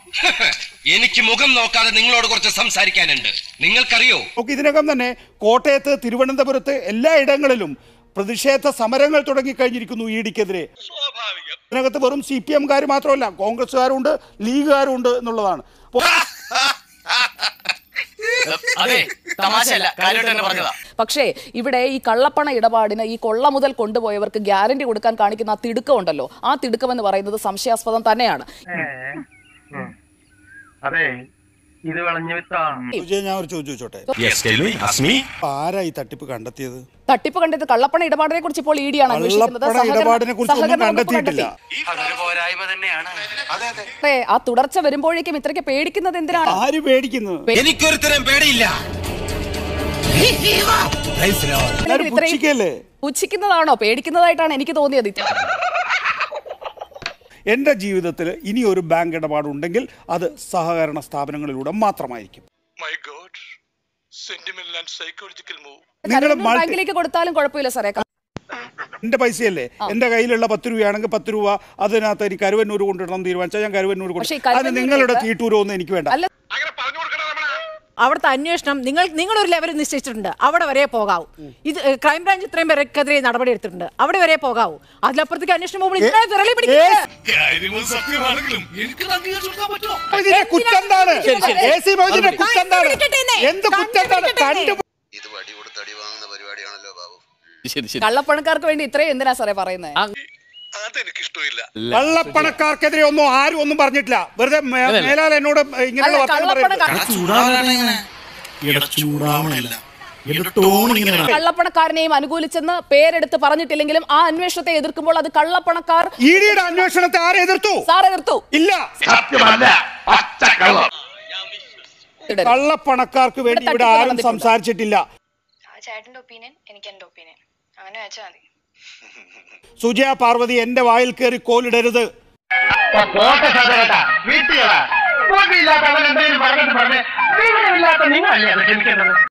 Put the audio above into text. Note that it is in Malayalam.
എനിക്ക് മുഖം നോക്കാതെ നിങ്ങളോട് കുറച്ച് സംസാരിക്കാനുണ്ട് നിങ്ങൾക്കറിയോ നമുക്ക് ഇതിനകം തന്നെ കോട്ടയത്ത് തിരുവനന്തപുരത്ത് എല്ലായിടങ്ങളിലും പ്രതിഷേധ സമരങ്ങൾ തുടങ്ങിക്കഴിഞ്ഞിരിക്കുന്നു ഇ ഡിക്കെതിരെ ഇതിനകത്ത് വെറും സി പി എംകാർ മാത്രമല്ല കോൺഗ്രസ്സുകാരുണ്ട് ലീഗുകാരുണ്ട് എന്നുള്ളതാണ് അപ്പോൾ അതെ തമാശയല്ല കാര്യമായിട്ട് തന്നെ പറഞ്ഞതാ പക്ഷേ ഇവിടെ ഈ കള്ളപ്പണ ഇടപാടിന് ഈ കൊള്ള മുതൽ കൊണ്ടുപോയവർക്ക് ഗ്യാരണ്ടി കൊടുക്കാൻ കാണിക്കുന്ന ആ തിടുക്കം ഉണ്ടല്ലോ ആ തിടുക്കം എന്ന് പറയുന്നത് സംശയാസ്പദം തന്നെയാണ് അതെ ഇത് വിളഞ്ഞു വിത്താണ് സുജയ, ഞാൻ ഒരു ചോദ്യം ചോദിച്ചോട്ടെ യെസ് ടെൽ മീ അസ്മി ആരാ ഈ തട്ടിപ്പ് കണ്ടെത്തിയത് തട്ടിപ്പ് കണ്ടത് കള്ളപ്പണ ഇടപാടിനെ കുറിച്ച് ഇപ്പോൾ ഇ ഡിയാണ് അന്വേഷിക്കുന്നത് കള്ളപ്പണ സഹകരണ- ഇടപാടിനെ കുറിച്ച് ഒന്നും സഹകരണ വകുപ്പ് കണ്ടെത്തിയിട്ടില്ല കണ്ടെത്തി. അതൊരു പോരായ്മ തന്നെയാണ് അതെ, ആ തുടർച്ച വരുമ്പോഴേക്കും ഇത്രയ്ക്ക് പേടിക്കുന്നത് എന്തിനാണ് ആര് പേടിക്കുന്നത് എനിക്കൊരുത്തരം പേടിയില്ല എല്ലാവരും ഇത്രയും പുച്ഛിക്കല്ലേ പുച്ഛിക്കുന്നതാണോ പേടിക്കുന്നതായിട്ടാണ് എനിക്ക് തോന്നിയത് എൻ്റെ ജീവിതത്തിൽ ഇനി ഒരു ബാങ്ക് ഇടപാടുണ്ടെങ്കിൽ അത് സഹകരണ സ്ഥാപനങ്ങളിലൂടെ മാത്രമായിരിക്കും my God sentimental and psychological move നിങ്ങൾ കരുവന്നൂർ മൾട്ടി ബാങ്കിലേക്ക് കൊടുത്താലും കുഴപ്പമില്ല സാറേ എന്റെ പൈസയല്ലേ എന്റെ കയ്യിലുള്ള പത്ത് രൂപയാണെങ്കിൽ പത്ത് രൂപ അതിനകത്ത് എനിക്ക് കരുവന്നൂർ കൊണ്ടിടണം തീരുമാനിച്ചാൽ ഞാൻ കരുവന്നൂർ പക്ഷേ ഈ കൊണ്ടു അതിന് കരുവന്നൂരിലേക്ക് നിങ്ങളുടെ തീട്ടൂരൊന്നും എനിക്ക് വേണ്ട അല്ല അങ്ങനെ പറഞ്ഞു കൊടുക്കണ രമണ അവിടുത്തെ അന്വേഷണം നിങ്ങൾ നിങ്ങളൊരു ലെവൽ നിശ്ചയിച്ചിട്ടുണ്ട് അവിടെ വരെ പോകാവൂ ഇത് ഏഹ്, ക്രൈംബ്രാഞ്ച് ഇത്രയും പേർക്കെതിരെ നടപടി എടുത്തിട്ടുണ്ട് അവിടെ വരെ പോകാവൂ അതിലപ്പുറത്തേക്ക് അന്വേഷണം പോകുമ്പോൾ ഇതിനെ വിരളി പിടിക്കുന്നത് കാര്യങ്ങൾ സത്യമാണെങ്കിലും എനിക്ക് അംഗീകരിച്ചു കൊടുക്കാൻ പറ്റുമോ ഇതിന്റെ കുറ്റം എന്താണ് ശരി, ശരി. എ സി മൊയ്തീന്റെ കുറ്റം എന്താണ് കണ്ടുപിടിക്കട്ടെ എന്നെ. എന്ത് കുറ്റം എന്താണ് കണ്ടുപിടിക്കട്ടെ. കണ്ടു ഇത് വടി കൊടുത്ത് അടി വാങ്ങുന്ന പരിപാടിയാണല്ലോ ബാബു ശരി ശരി കള്ളപ്പണക്കാർക്ക് വേണ്ടി ഇത്രയും എന്തിനാ സാറേ പറയുന്നത് അതെനിക്ക് ഇഷ്ടമില്ല കള്ളപ്പണക്കാർക്കെതിരെ ഒന്നും ആരും ഒന്നും പറഞ്ഞിട്ടില്ല വെറുതെ മേ- മേലാൽ എന്നോട് ഇങ്ങനെയുള്ള അല്ല വർത്തമാനം പറയരുത് കള്ളപ്പണക്കാർ ചൂടാവണല്ല എന്റെ ടോൺ ഇങ്ങനെ കള്ളപ്പണക്കാരനെയും അനുകൂലിച്ചെന്ന് പേരെടുത്ത് പറഞ്ഞിട്ടില്ലെങ്കിലും ആ അന്വേഷണത്തെ എതിർക്കുമ്പോൾ അത് കള്ളപ്പണക്കാർ ഇ ഡിയുടെ അന്വേഷണത്തെ ആരെ എതിർത്തു സാർ എതിർത്തു ഇല്ല സത്യമല്ല പച്ചക്കള്ളം തുടരും. കള്ളപ്പണക്കാർക്ക് വേണ്ടി ഇവിടെ ഇവിടെ തട്ടിപ്പ് ആരും നടന്നിട്ടുണ്ട്. സംസാരിച്ചിട്ടില്ല ആ ചേട്ടന്റെ ഒപ്പീനിയൻ എനിക്ക് എന്റെ ഒപ്പീനിയൻ അങ്ങനെ വെച്ചാൽ മതി സുജയ പാർവതി എന്റെ വായിൽ കയറി കോലിടരുത് വീട്ടുകളാ ഇല്ലാത്ത എന്തെങ്കിലും പറഞ്ഞിട്ട് പറഞ്ഞ് വിവരമില്ലാത്ത നിങ്ങളല്ലേ അത് ക്ഷമിക്കേണ്ടത്